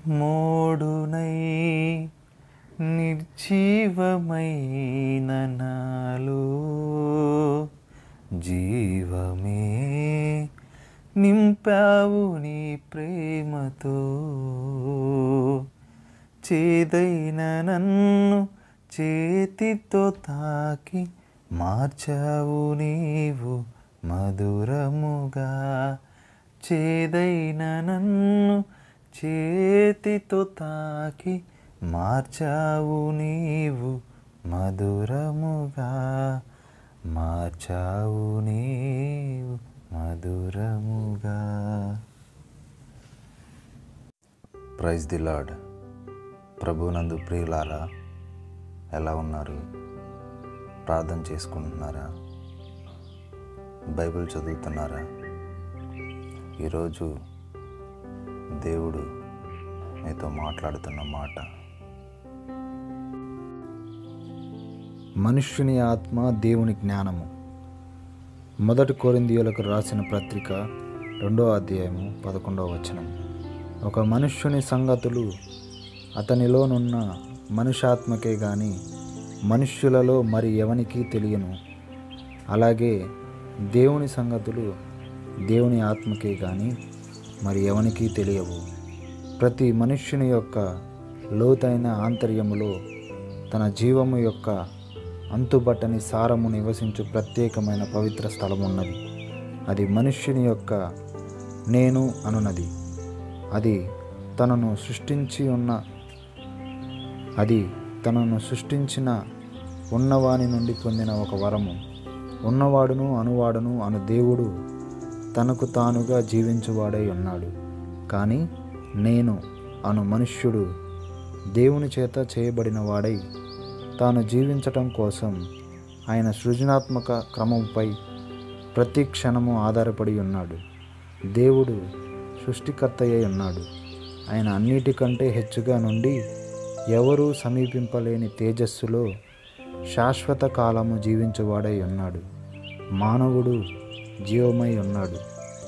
మోడునై నిర్జీవమైన నాలో జీవమే నింపావు నీ ప్రేమతో చేదైన నన్ను చేతితో తాకి మార్చావు నీవు మధురముగా చేదైన నన్ను చేతితో తాకి మార్చావు నీవు మధురముగా మార్చావు నీవు మధురముగా ప్రైజ్ ది లార్డ్ ప్రభునందు ప్రియులారా ఎలా ఉన్నారు ప్రార్థన చేసుకుంటున్నారా బైబిల్ చదువుతున్నారా ఈరోజు దేవుడు మీతో మాట్లాడుతున్న మాట మనుష్యుని ఆత్మ దేవుని జ్ఞానము మొదటి కొరిందీయులకు రాసిన పత్రిక రెండో అధ్యాయము పదకొండవ వచనం ఒక మనుష్యుని సంగతులు అతనిలోనున్న మనుషాత్మకే గాని మనుష్యులలో మరి ఎవనికి తెలియను అలాగే దేవుని సంగతులు దేవుని ఆత్మకే గాని మరి ఎవనికి తెలియవు ప్రతి మనుష్యుని యొక్క లోతైన ఆంతర్యములో తన జీవము యొక్క అంతుబట్టని సారము నివసించు ప్రత్యేకమైన పవిత్ర స్థలం ఉన్నది అది మనుష్యుని యొక్క నేను అనున్నది అది తనను సృష్టించి ఉన్న అది తనను సృష్టించిన ఉన్నవాని నుండి పొందిన ఒక వరము ఉన్నవాడును అనువాడును అను దేవుడు తనకు తానుగా జీవించువాడై ఉన్నాడు కానీ నేను అను మనుష్యుడు దేవుని చేత చేయబడిన వాడై తాను జీవించటం కోసం ఆయన సృజనాత్మక క్రమంపై ప్రతి క్షణము ఆధారపడి ఉన్నాడు దేవుడు సృష్టికర్త అయి ఉన్నాడు ఆయన అన్నిటికంటే హెచ్చుగా నుండి ఎవరూ సమీపింపలేని తేజస్సులో శాశ్వత కాలము జీవించువాడై ఉన్నాడు మానవుడు జీవమై ఉన్నాడు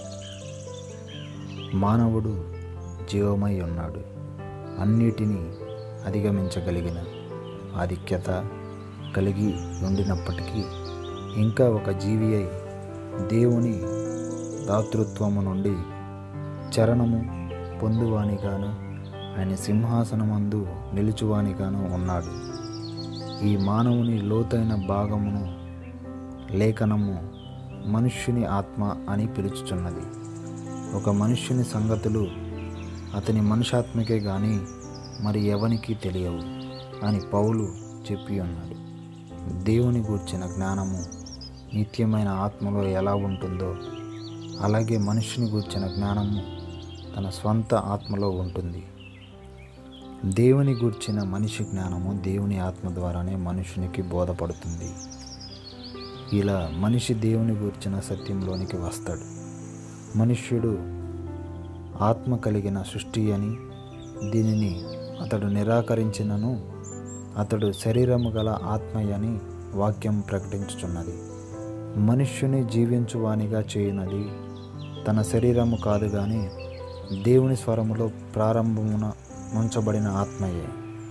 మానవుడు జీవమై ఉన్నాడు అన్నిటినీ అధిగమించగలిగిన ఆధిక్యత కలిగి ఉండినప్పటికీ ఇంకా ఒక జీవి అయి దేవుని దాతృత్వము నుండి చరణము పొందువానిగాను ఆయన సింహాసనమందు నిలుచువానిగాను ఉన్నాడు ఈ మానవుని లోతైన భాగమును లేఖనము మనుష్యుని ఆత్మ అని పిలుచుచున్నది ఒక మనుష్యుని సంగతులు అతని మనుషాత్మకే గాని మరి ఎవనికి తెలియవు అని పౌలు చెప్పి ఉన్నాడు దేవుని గూర్చిన జ్ఞానము నిత్యమైన ఆత్మలో ఎలా ఉంటుందో అలాగే మనుషుని గూర్చిన జ్ఞానము తన స్వంత ఆత్మలో ఉంటుంది దేవుని గూర్చిన మనిషి జ్ఞానము దేవుని ఆత్మ ద్వారానే మనుషునికి బోధపడుతుంది ఇలా మనిషి దేవుని గూర్చిన సత్యంలోనికి వస్తాడు మనుష్యుడు ఆత్మ కలిగిన సృష్టి అని దీనిని అతడు నిరాకరించినను అతడు శరీరము గల ఆత్మయని వాక్యం ప్రకటించుచున్నది మనుష్యుని జీవించువానిగా చేయునది తన శరీరము కాదు కానీ దేవుని స్వరములో ప్రారంభమున ఉంచబడిన ఆత్మయే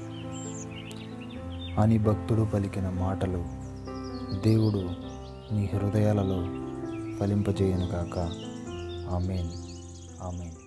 అని భక్తుడు పలికిన మాటలు దేవుడు మీ హృదయాలలో ఫలింపజేయనుగాక ఆమెన్ ఆమెన్